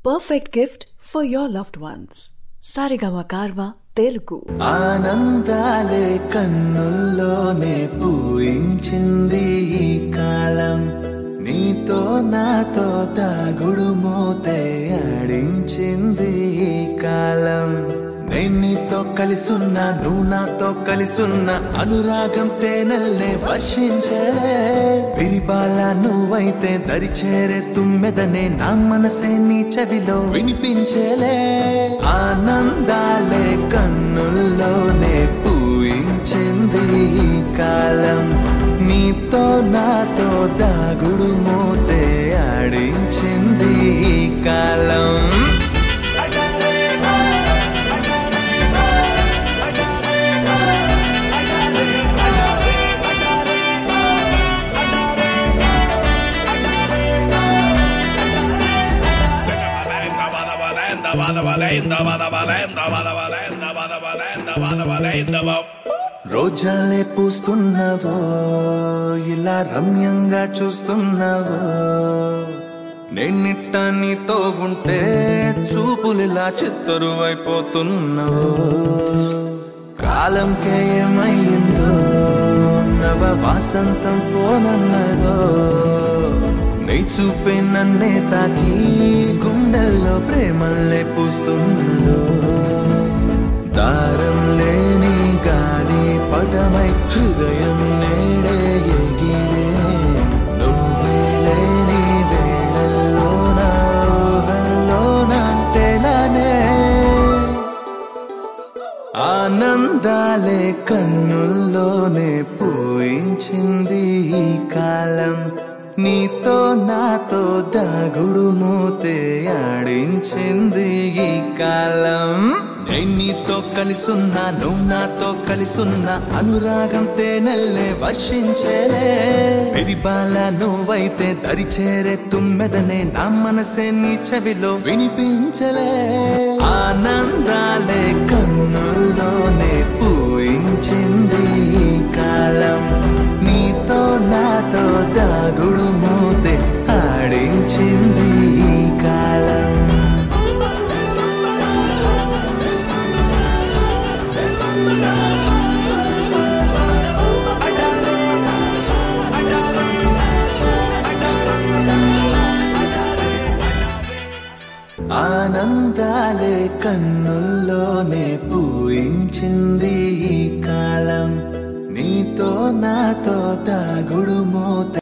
perfect gift for your loved ones. Sarigama Karva Telugu. ఆనందాలే కన్నుల్లోనే పూయించింది ఈ కాలం నీతో నాతో తాగుడు మూతే ఆడించింది ఈ కాలం నేను నీతో కలిసున్నా నువ్వు నాతో కలిసున్నా అనురాగం తేనెల్నే వర్షించలే విరిబాల నువ్వైతే దరిచేరే తుమ్మెదనే నా మనసే నీ చెవిలో వినిపించలే ఆనందాలే కన్నుల్లోనే పూయించింది ఈ కాలం నీతో నాతో దాగుడు మూతే ఆడించింది ఈ కాలం రోజాలే పూస్తున్నావో ఇలా రమ్యంగా చూస్తున్నావో నేనిట్ట నీతో ఉంటే చూపులిలా చిత్తరువైపోతున్నావో కాలంకే ఏమయ్యిందో నవ వాసంతం పోనన్నదో నీ చూపే నన్నే తాకి గుండెల్లో ప్రేమల్లే పూస్తున్నదో దారం లేని గాలి పటమై హృదయం నేడే ఎగిరే నువ్వే లేని వేళల్లోన ఊహల్లోన తెలనే ఆనందాలే కన్నుల్లోనే పూయించింది ఈ కాలం నీతో నాతో దాగుడు మూతే ఆడించింది ఈ కాలం నేను నీతో కలిసున్నా నువ్వు నాతో కలిసున్నా అనురాగం తేనెల్నే వర్షించేలే పెరిబాల నువ్వైతే దరిచేరే తుమ్మెదనే నా మనసే నీ చెవిలో వినిపించలే ఆనందాలే కన్నుల్లోనే పూయించింది ఈ కాలం నీతో నాతో దాగుడు మూతే ఆడించింది ఈ కాలం ఆనందాలే కన్నుల్లోనే పూయించింది ఈ కాలం నీతో నాతో తాగుడు మూత